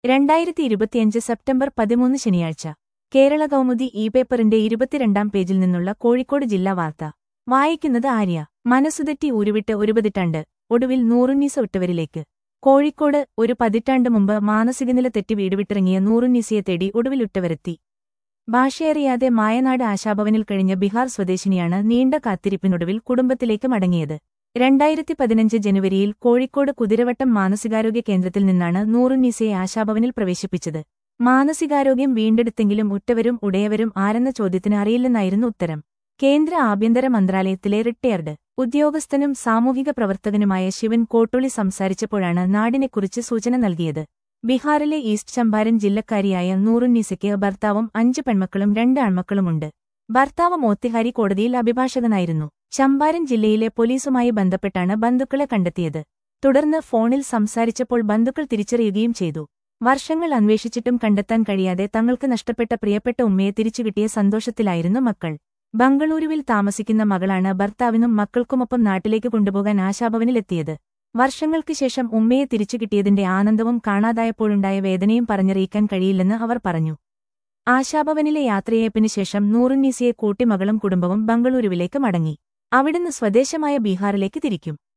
രണ്ടായിരത്തി ഇരുപത്തിയഞ്ച് സെപ്റ്റംബർ പതിമൂന്ന് ശനിയാഴ്ച കേരള കൗമുദി ഇ പേപ്പറിന്റെ ഇരുപത്തിരണ്ടാം പേജിൽ നിന്നുള്ള കോഴിക്കോട് ജില്ലാ വാർത്ത വായിക്കുന്നത് ആര്യ മനസ്സുതെറ്റി ഉരുവിട്ട് ഒരു പതിറ്റാണ്ട് ഒടുവിൽ നൂറുന്നീസ വിട്ടവരിലേക്ക് കോഴിക്കോട് ഒരു പതിറ്റാണ്ട് മുമ്പ് മാനസികനില തെറ്റി വീടുവിട്ടിറങ്ങിയ നൂറുന്നീസയെ തേടി ഒടുവിലുട്ടവരെത്തി ഭാഷയറിയാതെ മായനാട് ആശാഭവനിൽ കഴിഞ്ഞ ബിഹാർ സ്വദേശിനിയാണ് നീണ്ട കാത്തിരിപ്പിനൊടുവിൽ കുടുംബത്തിലേക്ക് മടങ്ങിയത് രണ്ടായിരത്തി പതിനഞ്ച് ജനുവരിയിൽ കോഴിക്കോട് കുതിരവട്ടം മാനസികാരോഗ്യ കേന്ദ്രത്തിൽ നിന്നാണ് നൂറുന്നീസയെ ആശാഭവനിൽ പ്രവേശിപ്പിച്ചത് മാനസികാരോഗ്യം വീണ്ടെടുത്തെങ്കിലും ഉറ്റവരും ഉടയവരും ആരെന്ന ചോദ്യത്തിന് അറിയില്ലെന്നായിരുന്നു ഉത്തരം കേന്ദ്ര ആഭ്യന്തര മന്ത്രാലയത്തിലെ റിട്ടയർഡ് ഉദ്യോഗസ്ഥനും സാമൂഹിക പ്രവർത്തകനുമായ ശിവൻ കോട്ടുളി സംസാരിച്ചപ്പോഴാണ് നാടിനെക്കുറിച്ച് സൂചന നൽകിയത് ബീഹാറിലെ ഈസ്റ്റ് ചമ്പാരൻ ജില്ലക്കാരിയായ നൂറുന്നീസയ്ക്ക് ഭർത്താവും അഞ്ച് പെൺമക്കളും രണ്ട് ആൺമക്കളുമുണ്ട് ഭർത്താവ് മോത്തിഹാരി കോടതിയിൽ അഭിഭാഷകനായിരുന്നു ചമ്പാരൻ ജില്ലയിലെ പോലീസുമായി ബന്ധപ്പെട്ടാണ് ബന്ധുക്കളെ കണ്ടെത്തിയത് തുടർന്ന് ഫോണിൽ സംസാരിച്ചപ്പോൾ ബന്ധുക്കൾ തിരിച്ചറിയുകയും ചെയ്തു വർഷങ്ങൾ അന്വേഷിച്ചിട്ടും കണ്ടെത്താൻ കഴിയാതെ തങ്ങൾക്ക് നഷ്ടപ്പെട്ട പ്രിയപ്പെട്ട ഉമ്മയെ തിരിച്ചുകിട്ടിയ സന്തോഷത്തിലായിരുന്നു മക്കൾ ബംഗളൂരുവിൽ താമസിക്കുന്ന മകളാണ് ഭർത്താവിനും മക്കൾക്കുമൊപ്പം നാട്ടിലേക്ക് കൊണ്ടുപോകാൻ ആശാഭവനിലെത്തിയത് വർഷങ്ങൾക്ക് ശേഷം ഉമ്മയെ തിരിച്ചുകിട്ടിയതിന്റെ ആനന്ദവും കാണാതായപ്പോഴുണ്ടായ വേദനയും പറഞ്ഞറിയിക്കാൻ കഴിയില്ലെന്ന് അവർ പറഞ്ഞു ആശാഭവനിലെ യാത്രയയപ്പിന് ശേഷം നൂറുന്നീസിയെ കൂട്ടി മകളും കുടുംബവും ബംഗളൂരുവിലേക്ക് മടങ്ങി അവിടുന്ന് സ്വദേശമായ ബീഹാറിലേക്ക് തിരിക്കും